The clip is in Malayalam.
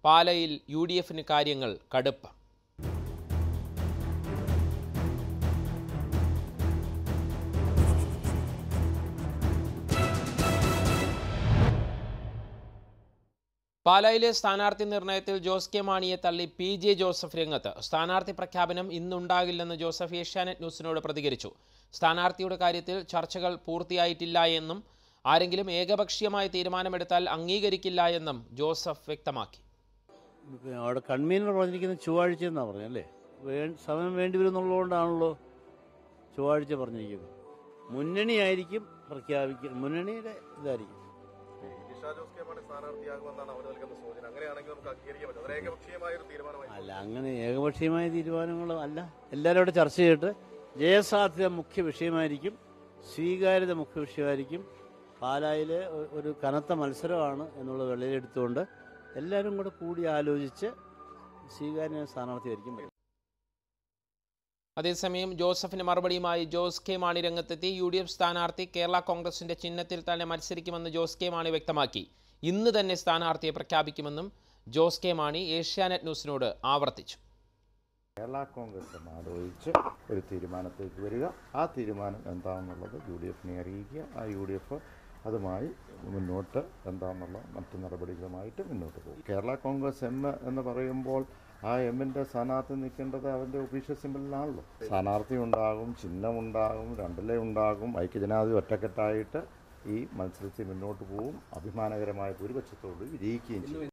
പാലയിൽ യു ഡി എഫിന് കാര്യങ്ങൾ കടുപ്പം പാലായിലെ സ്ഥാനാർത്ഥി നിർണയത്തിൽ ജോസ് കെ മാണിയെ തള്ളി പി ജെ ജോസഫ് രംഗത്ത് സ്ഥാനാർത്ഥി പ്രഖ്യാപനം ഇന്നുണ്ടാകില്ലെന്ന് ജോസഫ് ഏഷ്യാനെറ്റ് ന്യൂസിനോട് പ്രതികരിച്ചു സ്ഥാനാർത്ഥിയുടെ കാര്യത്തിൽ ചർച്ചകൾ പൂർത്തിയായിട്ടില്ല എന്നും ആരെങ്കിലും ഏകപക്ഷീയമായ തീരുമാനമെടുത്താൽ അംഗീകരിക്കില്ല എന്നും ജോസഫ് വ്യക്തമാക്കി പിന്നെ അവിടെ കൺവീനർ പറഞ്ഞിരിക്കുന്നത് ചൊവ്വാഴ്ച എന്നാണ് പറഞ്ഞല്ലേ വേ സമയം വേണ്ടി വരുന്നുള്ളതുകൊണ്ടാണല്ലോ ചൊവ്വാഴ്ച പറഞ്ഞിരിക്കുന്നത് മുന്നണിയായിരിക്കും പ്രഖ്യാപിക്കുക മുന്നണിയുടെ ഇതായിരിക്കും ജിഷ ജോസ് കെ മാണി സ്ഥാനാർത്ഥിയാകുമെന്നാണ് അവർ നൽകുന്ന സൂചന അങ്ങനെയാണെങ്കിൽ നമുക്ക് അംഗീകരിക്കാൻ പറ്റും അത് ഏകപക്ഷീയമായ ഒരു തീരുമാനമായി അല്ല അങ്ങനെ ഏകപക്ഷീയമായ തീരുമാനങ്ങളും അല്ല എല്ലാവരും അവിടെ ചർച്ച ചെയ്തിട്ട് ജയസാധ്യത മുഖ്യ വിഷയമായിരിക്കും സ്വീകാര്യത മുഖ്യ വിഷയമായിരിക്കും പാലായിലെ ഒ- ഒരു കനത്ത മത്സരമാണ് എന്നുള്ളത് വെളിയിലെടുത്തുകൊണ്ട് എല്ലാവരും കൂടെ കൂടി ആലോചിച്ച് സ്വീകാര്യ സ്ഥാനാർത്ഥിയായിരിക്കും അതേസമയം ജോസഫിന് മറുപടിയുമായി ജോസ് കെ മാണി രംഗത്തെത്തി യു ഡി എഫ് സ്ഥാനാർത്ഥി കേരള കോൺഗ്രസിന്റെ ചിഹ്നത്തിൽ തന്നെ മത്സരിക്കുമെന്ന് ജോസ് കെ മാണി വ്യക്തമാക്കി ഇന്ന് തന്നെ സ്ഥാനാർത്ഥിയെ പ്രഖ്യാപിക്കുമെന്നും ജോസ് കെ മാണി ഏഷ്യാനെറ്റ് ന്യൂസിനോട് ആവർത്തിച്ചു കേരള കോൺഗ്രസ് ഒന്ന് ആലോചിച്ച് ഒരു തീരുമാനത്തേക്ക് വരിക ആ തീരുമാനം എന്താണെന്നുള്ളത് യു ഡി എഫിനെ അറിയിക്കുക ആ യു ഡി എഫ് അതുമായി മുന്നോട്ട് എന്താണെന്നുള്ള മറ്റു നടപടികളുമായിട്ട് മുന്നോട്ട് പോകും കേരള കോൺഗ്രസ് എം എന്ന് പറയുമ്പോൾ ആ എമ്മിൻ്റെ സ്ഥാനാർത്ഥി നിൽക്കേണ്ടത് അവൻ്റെ ഒഫീഷ്യൽ സിമ്പിളിലാണല്ലോ സ്ഥാനാർത്ഥി ഉണ്ടാകും ചിഹ്നമുണ്ടാകും രണ്ടിലെ ഉണ്ടാകും ഐക്യജനാധിപത്യ ഒറ്റക്കെട്ടായിട്ട് ഈ മത്സരത്തിൽ മുന്നോട്ട് പോവും അഭിമാനകരമായ ഭൂരിപക്ഷത്തോട് വിജയിക്കുകയും ചെയ്യും